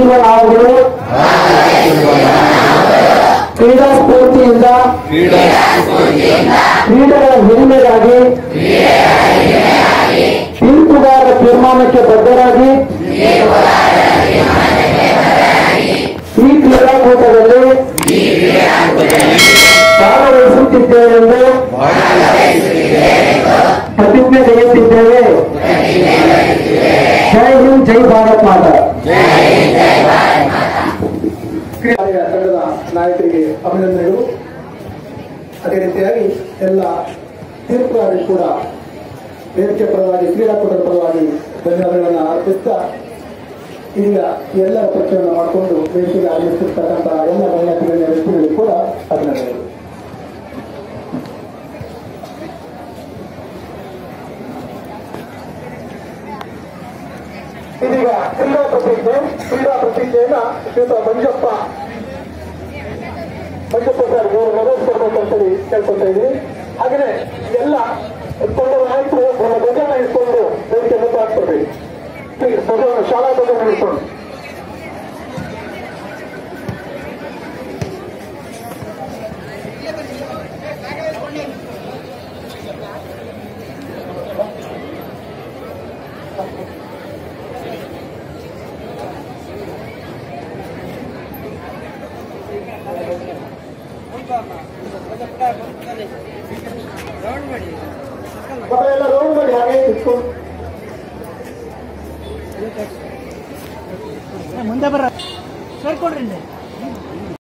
ಬಯಸಿರುವ ನಾವುಗಳು ಕ್ರೀಡಾ ಸ್ಫೂರ್ತಿಯಿಂದ ಕ್ರೀಡೆಗಳ ಹಿರಿಮೆಗಾಗಿ ತೀರ್ಪುಗಾರರ ತೀರ್ಮಾನಕ್ಕೆ ಬದ್ಧರಾಗಿ ಈ ಕ್ರೀಡಾಕೂಟದಲ್ಲಿ ಭಾಗವಹಿಸುತ್ತಿದ್ದೇವೆಂದು ಪ್ರತಿಜ್ಞೆ ತೆಗೆಯುತ್ತಿದ್ದೇವೆ ಜೈ ಹಿಂದ್ ಜೈ ಭಾರತ್ ಮಾತಾ ಕ್ರೀಡಾ ತಂಡದ ನಾಯಕರಿಗೆ ಅಭಿನಂದನೆಗಳು ಅದೇ ರೀತಿಯಾಗಿ ಎಲ್ಲ ತೀರ್ಪುಗಾರರಿಗೆ ಕೂಡ ವೇದಿಕೆ ಪರವಾಗಿ ಕ್ರೀಡಾಕೂಟದ ಪರವಾಗಿ ಧನ್ಯವಾದಗಳನ್ನು ಅರ್ಪಿಸ್ತಾ ಈಗ ಎಲ್ಲರ ಪರಿಚಯವನ್ನು ಮಾಡಿಕೊಂಡು ವೇದಿಕೆಗೆ ಆಗಮಿಸಿರ್ತಕ್ಕಂತಹ ಎಲ್ಲ ಗಣ್ಯಾತಿಗಣ್ಯ ವ್ಯಕ್ತಿಗಳಿಗೂ ಕೂಡ ಅಭಿನಂದನೆಗಳು ಇದೀಗ ಕ್ರೀಡಾ ಪ್ರತಿಜ್ಞೆ ಕ್ರೀಡಾ ಪ್ರತಿಜ್ಞೆಯನ್ನ ಶ್ರೀಯುತ ಮಂಜಪ್ಪ ಮಂಜಪ್ಪ ಸರ್ ಇವರು ನೆರವೇರಿಸಬೇಕಂತೇಳಿ ಕೇಳ್ಕೊತಾ ಇದ್ವಿ ಹಾಗೆಯೇ ಎಲ್ಲ ತಂಡದ ನಾಯಕರು ಒಂದು ಧ್ವಜನ ಇಟ್ಕೊಂಡು ವೇದಿಕೆ ಮುಖ ಹಾಕ್ಕೊಡ್ಬೇಕು ಧ್ವಜವನ್ನು ಶಾಲಾ ಧ್ವಜನ ಇಟ್ಕೊಂಡು ಮತ್ತೆ ಎಲ್ಲ ರೌಂಡ್ ಮಾಡಿ ಹಾಗೆ ಇಟ್ಕೊಂಡು ಮುಂದೆ ಬರ ಸೇರ್ಕೊಡ್ರಿ